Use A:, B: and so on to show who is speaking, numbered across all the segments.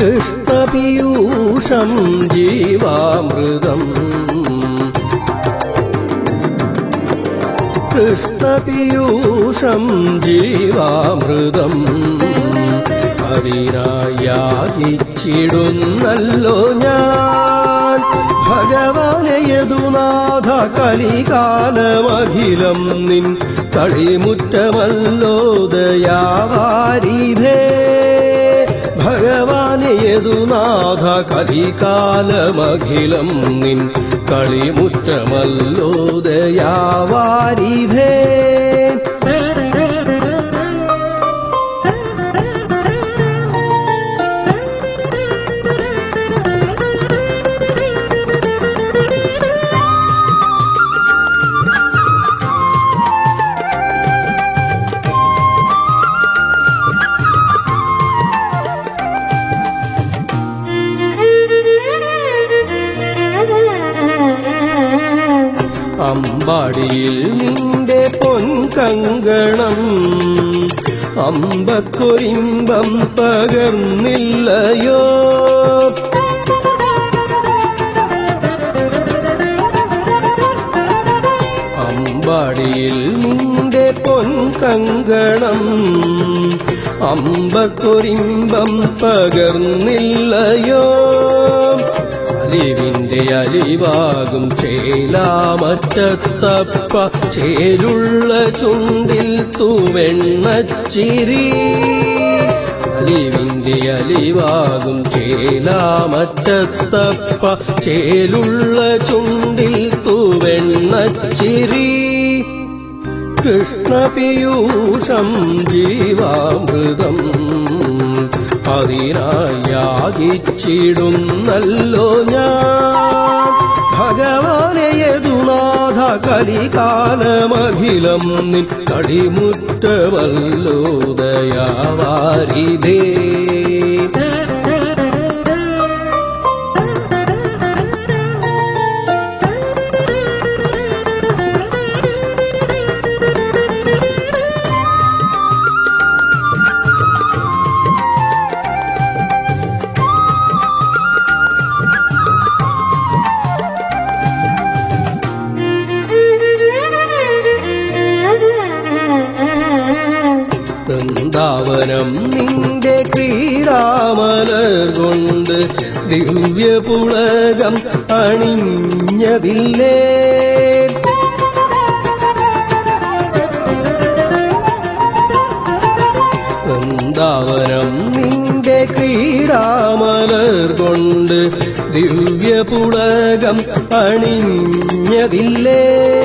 A: കൃഷ്ണപീയൂഷം ജീവാമൃതം കൃഷ്ണപീയൂഷം ജീവാമൃതം അതിനായാചിച്ചിടുന്നല്ലോ ഞാൻ ഭഗവാനെ യദുനാഥ കലികാലമഖിലം നിൻ കളിമുറ്റമല്ലോ ദയാവാരിധേ ഭഗവാനെ യദുനാഥ കലികാലമഖിലം നിൻ കളിമുറ്റമല്ലോ ദയാവാരിധേ അമ്പാടിയിൽ നിന്റെ പൊൻകങ്കണം അമ്പക്കൊരിമ്പം പകർന്നില്ലയോ അമ്പാടിയിൽ നിന്റെ പൊൻകങ്കണം അമ്പക്കൊരിമ്പം പകർന്നില്ലയോ അലിവിന്റെ അലിവാകും ചേലാമറ്റത്തപ്പ ചേലുള്ള ചുണ്ടിൽ തൂവെണ്ണച്ചിരി അലിവിന്റെ അലിവാകും ചേലാമറ്റത്തപ്പ ചേലുള്ള ചുണ്ടിൽ തൂവെണ്ണച്ചിരി കൃഷ്ണപീയൂഷം ജീവാമൃതം അതിനായാചിച്ചിടുന്നല്ലോ ഞാൻ ഭഗവാനെ യദുനാഥ കലികാലമഖിലം നിൻ കടിമുറ്റമല്ലോ ദയാവാരിതേ വൃന്ദാവനം നിന്റെ ക്രീഡാമലർ കൊണ്ട് ദിവ്യപുളകം അണിഞ്ഞതില്ലേ വൃന്ദാവനം നിന്റെ ക്രീഡാമലർ കൊണ്ട് ദിവ്യപുളകം അണിഞ്ഞതില്ലേ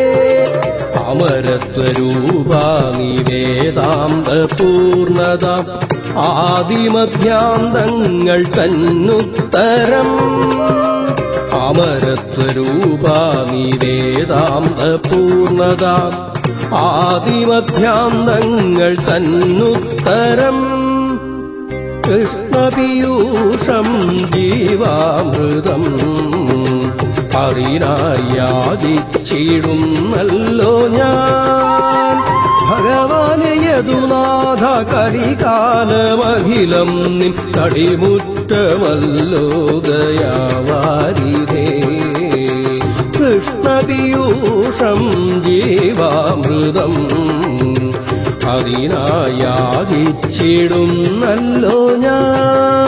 A: അമരത്വരൂപാനി വേദാന്ത പൂർണത ആദിമധ്യാന്തങ്ങൾ തന്നുത്തരം അമരത്വരൂപാനി വേദാന്ത പൂർണത ആദിമധ്യാന്തങ്ങൾ തന്നുത്തരം കൃഷ്ണപീയൂഷം ജീവാമൃതം അതിനായാചിച്ചിടുന്നല്ലോ ഞാൻ ഭഗവാനെ യദുനാഥ കലികാലമഖിലം നിൻ കടിമുറ്റമല്ലോ ദയാവാരിധേ കൃഷ്ണപീയൂഷം ജീവാമൃതം അതിനായാചിച്ചിടുന്നല്ലോ ഞാൻ